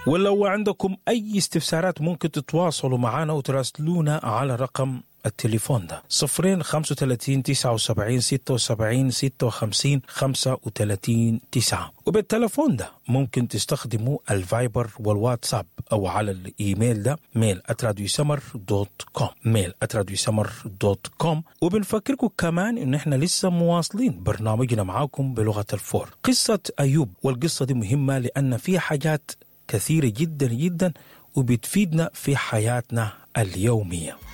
ولو عندكم أي استفسارات ممكن تتواصلوا معنا وتراسلونا على رقم التليفون ده صفرين خمسة وتلاتين تسعة وسبعين ستة وسبعين ستة وخمسين خمسة وتلاتين تسعة وبالتليفون ده ممكن تستخدموا الفايبر والواتساب أو على الإيميل ده ميل سمر دوت كوم ميل سمر دوت كوم وبنفكركم كمان إن إحنا لسه مواصلين برنامجنا معاكم بلغة الفور قصة أيوب والقصة دي مهمة لأن فيها حاجات كثيرة جدا جدا وبتفيدنا في حياتنا اليوميه